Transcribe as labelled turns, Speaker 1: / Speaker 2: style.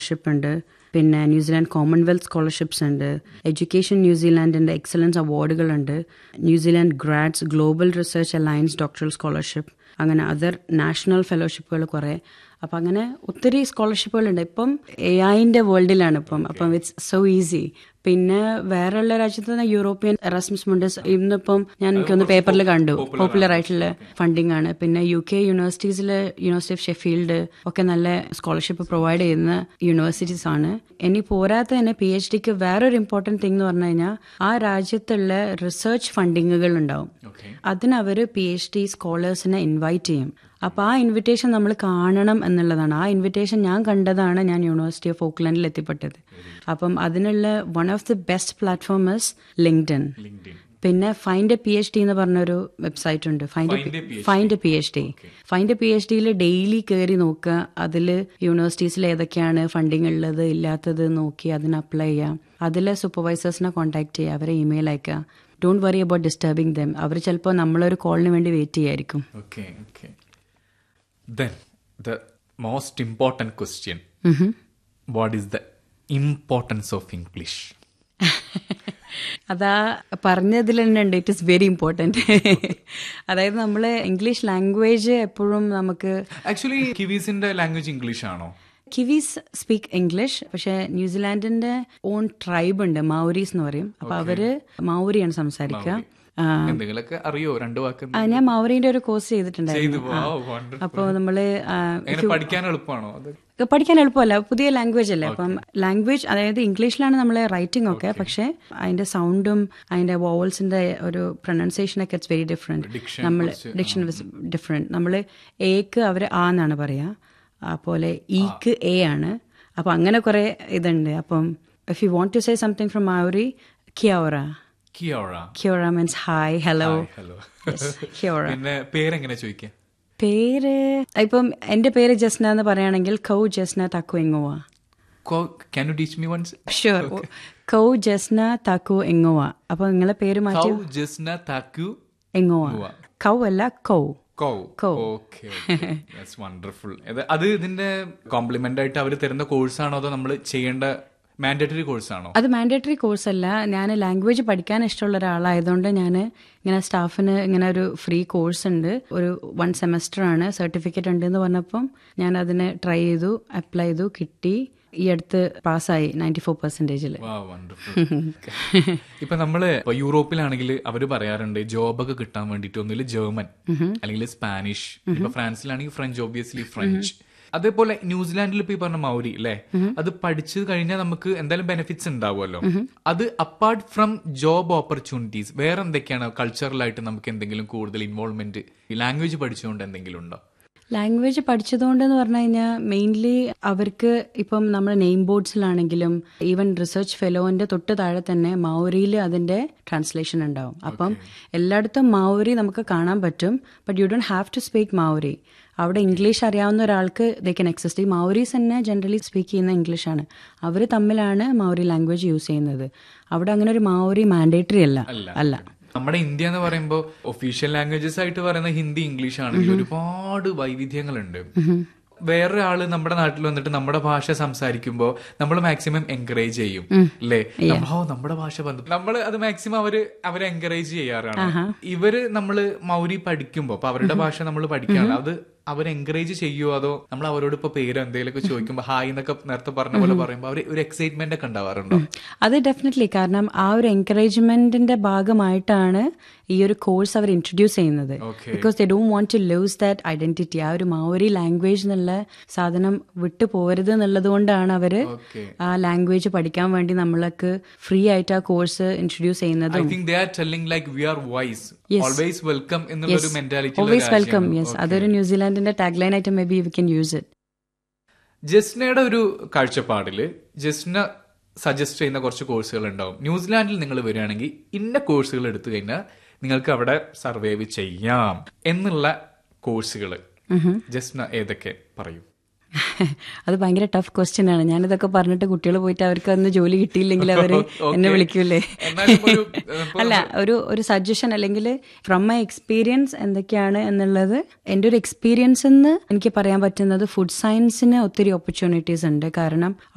Speaker 1: Scholarship ഉണ്ട് പിന്നെ New Zealand Commonwealth scholarships ഉണ്ട് എഡ്യൂക്കേഷൻ ന്യൂസിലാൻഡിന്റെ എക്സലൻസ് അവാർഡുകളുണ്ട് New Zealand grads global research alliance doctoral scholarship അങ്ങനെ അതർ നാഷണൽ ഫെലോഷിപ്പുകൾ കുറേ അപ്പം അങ്ങനെ ഒത്തിരി സ്കോളർഷിപ്പുകളുണ്ട് ഇപ്പം എ ഐൻ്റെ വേൾഡിലാണ് ഇപ്പം അപ്പം ഇറ്റ്സ് സോ ഈസി പിന്നെ വേറെയുള്ള രാജ്യത്ത് തന്നെ യൂറോപ്യൻ എറാസ്മസ് മുണ്ടസ് ഇന്നിപ്പം ഞാൻ എനിക്കൊന്ന് പേപ്പറിൽ കണ്ടു പോപ്പുലർ ആയിട്ടുള്ള ഫണ്ടിങ് ആണ് പിന്നെ യു കെ യൂണിവേഴ്സിറ്റീസിൽ യൂണിവേഴ്സിറ്റി ഓഫ് ഷെഫീൽഡ് ഒക്കെ നല്ല സ്കോളർഷിപ്പ് പ്രൊവൈഡ് ചെയ്യുന്ന യൂണിവേഴ്സിറ്റീസ് ആണ് ഇനി പോരാത്ത തന്നെ പി എച്ച് ഡിക്ക് വേറൊരു ഇമ്പോർട്ടൻറ്റ് തിങ് എന്ന് പറഞ്ഞു കഴിഞ്ഞാൽ ആ രാജ്യത്തുള്ള റിസർച്ച് ഫണ്ടിങ്ങുകൾ ഉണ്ടാവും അതിന് അവർ പി എച്ച് ഡി സ്കോളേഴ്സിനെ ഇൻവൈറ്റ് ചെയ്യും അപ്പോൾ ആ ഇൻവിറ്റേഷൻ നമ്മൾ കാണണം എന്നുള്ളതാണ് ആ ഇൻവിറ്റേഷൻ ഞാൻ കണ്ടതാണ് ഞാൻ യൂണിവേഴ്സിറ്റി ഓഫ് ഓക്ലൻഡിൽ എത്തിപ്പെട്ടത് അപ്പം അതിനുള്ള one of the best platform is LinkedIn പിന്നെ find a P H D എന്ന് പറഞ്ഞൊരു വെബ്സൈറ്റ് ഉണ്ട് find find a P H D find a P H ഡിയിൽ ഡെയിലി കയറി നോക്കുക അതിൽ യൂണിവേഴ്സിറ്റീസിൽ ഏതൊക്കെയാണ് ഫണ്ടിങ് ഉള്ളത് ഇല്ലാത്തത് നോക്കി അതിന് അപ്ലൈ ചെയ്യാം അതിലെ സൂപ്പർവൈസേഴ്സിനെ കോൺടാക്ട് ചെയ്യുക അവരെ ഇമെയിൽ അയക്കുക don't worry about disturbing them അവർ ചിലപ്പോൾ നമ്മളൊരു കോളിന് വേണ്ടി വെയിറ്റ് ചെയ്യായിരിക്കും
Speaker 2: okay okay then the most important question what is the importance of English
Speaker 1: അതാ പറഞ്ഞതിൽ തന്നെ ഉണ്ട് ഇറ്റ് ഇസ് വെരി ഇമ്പോർട്ടൻറ്റ് അതായത് നമ്മൾ ഇംഗ്ലീഷ് ലാംഗ്വേജ് എപ്പോഴും നമുക്ക്
Speaker 2: ആക്ച്വലി കിവീസിന്റെ ലാംഗ്വേജ് ഇംഗ്ലീഷ് ആണോ
Speaker 1: കിവീസ് സ്പീക്ക് ഇംഗ്ലീഷ് പക്ഷെ ന്യൂസിലാൻഡിന്റെ ഓൺ ട്രൈബ് ഉണ്ട് മൗരീസ് എന്ന് പറയും അപ്പൊ അവര് മൗരിയാണ് സംസാരിക്കുക
Speaker 2: എന്തെങ്കിലുമൊക്കെ അറിയോ രണ്ടു വാക്ക്
Speaker 1: ആ, ഞാൻ മൗറിന്റെ ഒരു കോഴ്സ്
Speaker 2: ചെയ്തു
Speaker 1: ചെയ്തിട്ടുണ്ടായിരുന്നു
Speaker 2: Wow, wonderful.
Speaker 1: അപ്പോൾ നമ്മള് ആ,
Speaker 2: എങ്ങനെ പഠിക്കാൻ എളുപ്പമാണോ അത്
Speaker 1: പഠിക്കാൻ എളുപ്പമല്ല പുതിയ ലാംഗ്വേജ് അല്ലേ അപ്പം ലാംഗ്വേജ് അതായത് ഇംഗ്ലീഷിലാണ് നമ്മൾ റൈറ്റിംഗ് ഒക്കെ പക്ഷെ അതിന്റെ സൗണ്ടും അതിന്റെ വോവൽസിന്റെ ഒരു പ്രൊനൗൺസിയേഷൻ ഒക്കെ ഇറ്റ്സ് വെരി ഡിഫറെന്റ്
Speaker 2: Diction
Speaker 1: നമ്മൾ
Speaker 2: കുറച്ച്,
Speaker 1: ഡിക്ഷൻ ഡിഫറെന്റ് നമ്മൾ എക്ക് അവർ ആ എന്നാണ് പറയാ അതുപോലെ ഇക്ക് എ ആണ് അപ്പൊ അങ്ങനെ കുറെ ഇതുണ്ട് അപ്പം if you want to say something from Maori കിയോറ
Speaker 2: കിയോറ
Speaker 1: കിയോറ മീൻസ് ഹായ് ഹലോ
Speaker 2: ഹലോ
Speaker 1: കിയോറ
Speaker 2: പിന്നെ പേരെങ്ങനെ ചോദിക്കാം
Speaker 1: പേര് ഇപ്പം എന്റെ പേര് ജസ്ന എന്ന് പറയുകയാണെങ്കിൽ കൗ ജസ്ന തക്കു എങ്ങുവ
Speaker 2: can you teach me once
Speaker 1: sure കൗ ജസ്ന തക്കു എങ്ങുവ അപ്പൊ നിങ്ങളെ പേര് മാറ്റി
Speaker 2: കൗ ജസ്ന താക്കു
Speaker 1: എങ്ങുവ കൗ അല്ല കൗ
Speaker 2: കൗ
Speaker 1: കൗ.
Speaker 2: ഓക്കെ ദാറ്റ്സ് വണ്ടർഫുൾ അത് ഇതിന്റെ കോംപ്ലിമെന്റ് ആയിട്ട് അവർ തരുന്ന കോഴ്സാണോ അതോ നമ്മൾ ചെയ്യേണ്ട മാൻഡേറ്ററി കോഴ്സാണോ
Speaker 1: അത് മാൻഡേറ്ററി കോഴ്സ് അല്ല ഞാൻ ലാംഗ്വേജ് പഠിക്കാൻ ഇഷ്ടമുള്ള ഒരാളായതുകൊണ്ട് ഞാൻ ഇങ്ങനെ സ്റ്റാഫിന് ഇങ്ങനെ ഒരു ഫ്രീ കോഴ്സ് ഉണ്ട് ഒരു വൺ സെമസ്റ്റർ ആണ് സർട്ടിഫിക്കറ്റ് ഉണ്ട് എന്ന് പറഞ്ഞപ്പം ഞാൻ അതിന് ട്രൈ ചെയ്തു അപ്ലൈ ചെയ്തു കിട്ടി ഈ അടുത്ത് പാസ്സായി നയൻറ്റി ഫോർ പെർസെൻറ്റേജിൽ
Speaker 2: വാ വണ്ടർഫുൾ ഇപ്പൊ നമ്മള് ഇപ്പൊ യൂറോപ്പിലാണെങ്കിൽ അവര് പറയാറുണ്ട് ജോബൊക്കെ കിട്ടാൻ വേണ്ടിട്ട് ഒന്നില് ജർമ്മൻ അല്ലെങ്കിൽ സ്പാനിഷ് ഇപ്പൊ ഫ്രാൻസിലാണെങ്കിൽ ഫ്രഞ്ച് ഓബിയസ്ലി ഫ്രഞ്ച് അതേപോലെ ന്യൂസിലാൻഡിൽ ഇപ്പൊ ഈ പറഞ്ഞ മൗരി അല്ലെ അത് പഠിച്ചു കഴിഞ്ഞാൽ നമുക്ക് എന്തായാലും ബെനിഫിറ്റ്സ് ഉണ്ടാവുമല്ലോ അത് അപ്പാർട്ട് ഫ്രം ജോബ് ഓപ്പർച്യൂണിറ്റീസ് വേറെ എന്തൊക്കെയാണ് കൾച്ചറലായിട്ട് നമുക്ക് എന്തെങ്കിലും കൂടുതൽ ഇൻവോൾവ്മെന്റ് ലാംഗ്വേജ് പഠിച്ചുകൊണ്ട് എന്തെങ്കിലും ഉണ്ടോ
Speaker 1: ലാംഗ്വേജ് പഠിച്ചതുകൊണ്ട് എന്ന് പറഞ്ഞു കഴിഞ്ഞാൽ മെയിൻലി അവർക്ക് ഇപ്പം നമ്മുടെ നെയിം ബോർഡ്സിലാണെങ്കിലും ഈവൻ റിസർച്ച് ഫെലോന്റെ തൊട്ട് താഴെ തന്നെ മൗരിയിൽ അതിന്റെ ട്രാൻസ്ലേഷൻ ഉണ്ടാവും അപ്പം എല്ലായിടത്തും മൗരി നമുക്ക് കാണാൻ പറ്റും but you don't have to speak Maori അവിടെ ഇംഗ്ലീഷ് അറിയാവുന്ന ഒരാൾക്ക് ദേ കൻ എക്സിസ്റ്റ് ഈ മൗരീസ് തന്നെ ജനറലി സ്പീക്ക് ചെയ്യുന്ന ഇംഗ്ലീഷാണ് അവർ തമ്മിലാണ് മൗരി ലാംഗ്വേജ് യൂസ് ചെയ്യുന്നത് അവിടെ അങ്ങനെ ഒരു മൗരി മാൻഡേറ്ററി അല്ല അല്ല
Speaker 2: നമ്മുടെ ഇന്ത്യ എന്ന് പറയുമ്പോൾ ഒഫീഷ്യൽ ലാംഗ്വേജസ് ആയിട്ട് പറയുന്ന ഹിന്ദി ഇംഗ്ലീഷ് ആണെങ്കിൽ ഒരുപാട് വൈവിധ്യങ്ങളുണ്ട് വേറൊരാള് നമ്മുടെ നാട്ടിൽ വന്നിട്ട് നമ്മുടെ ഭാഷ സംസാരിക്കുമ്പോൾ നമ്മൾ മാക്സിമം എൻകറേജ് ചെയ്യും അല്ലേ ഓ നമ്മുടെ ഭാഷ ബന്ധു നമ്മൾ അത് മാക്സിമം അവര് അവരെ എൻകറേജ് ചെയ്യാറാണ് ഇവര് നമ്മള് മൗരി പഠിക്കുമ്പോ അപ്പൊ അവരുടെ ഭാഷ നമ്മൾ പഠിക്കാണ് അത് അവർ എൻകറേജ് ചെയ്യുമോ അതോ നമ്മൾ അവരോട് ഇപ്പൊ പേരോ എന്തെങ്കിലുമൊക്കെ ചോദിക്കുമ്പോൾ ഹായ് എന്നൊക്കെ നേരത്തെ പറഞ്ഞ പോലെ പറയുമ്പോൾ അവർ ഒരു എക്സൈറ്റ്മെന്റ് ഒക്കെ ഉണ്ടാവാറുണ്ടോ
Speaker 1: അത് ഡെഫിനറ്റ്ലി കാരണം ആ ഒരു എൻകറേജ്മെന്റിന്റെ ഭാഗമായിട്ടാണ് ഈ ഒരു കോഴ്സ് അവർ ഇൻട്രൊഡ്യൂസ് ചെയ്യുന്നത്
Speaker 2: Okay.
Speaker 1: Because they don't want to lose that identity ആ ഒരു മൗരി ലാംഗ്വേജ് എന്നുള്ള സാധനം വിട്ടു പോരുത് എന്നുള്ളത് കൊണ്ടാണ് അവര്
Speaker 2: Okay.
Speaker 1: ആ ലാംഗ്വേജ് പഠിക്കാൻ വേണ്ടി നമ്മൾക്ക് ഫ്രീ ആയിട്ട് ആ കോഴ്സ് ഇൻട്രൊഡ്യൂസ്
Speaker 2: ഐ
Speaker 1: ചെയ്യുന്നതും
Speaker 2: think they are telling like we are wise always welcome എന്നുള്ള ഒരു മെന്റാലിറ്റി
Speaker 1: ഓൾവേസ് വെൽക്കം യെസ് അതൊരു ന്യൂസിലാൻഡിന്റെ ടാഗ് ലൈൻ ആയിട്ട് may be we can use it
Speaker 2: ജസ്നയുടെ ഒരു കാഴ്ചപ്പാടില് ജസ്ന സജസ്റ്റ് ചെയ്യുന്ന കുറച്ച് കോഴ്സുകൾ ഉണ്ടാവും ന്യൂസിലാൻഡിൽ നിങ്ങൾ വരികയാണെങ്കിൽ ഇന്ന കോഴ്സുകൾ എടുത്തു കഴിഞ്ഞാൽ നിങ്ങൾക്ക് അവിടെ സർവൈവ് ചെയ്യാം എന്നുള്ള കോഴ്സുകൾ ജസ്ന ഏതൊക്കെ പറയും
Speaker 1: അത് ഭയങ്കര ടഫ് ക്വസ്റ്റ്യൻ ആണ് ഞാനിതൊക്കെ പറഞ്ഞിട്ട് കുട്ടികൾ പോയിട്ട് അവർക്ക് അന്ന് ജോലി കിട്ടിയില്ലെങ്കിൽ അവര് എന്നെ വിളിക്കൂലേ
Speaker 2: എന്നാലും ഒരു, ഇപ്പൊ
Speaker 1: അല്ല ഒരു ഒരു സജഷൻ അല്ലെങ്കിൽ ഫ്രം മൈ എക്സ്പീരിയൻസ് എന്തൊക്കെയാണ് എന്നുള്ളത് എൻ്റെ ഒരു എക്സ്പീരിയൻസ് എന്ന് എനിക്ക് പറയാൻ പറ്റുന്നത് ഫുഡ് സയൻസിന് ഒത്തിരി ഓപ്പർച്യൂണിറ്റീസ് ഉണ്ട് കാരണം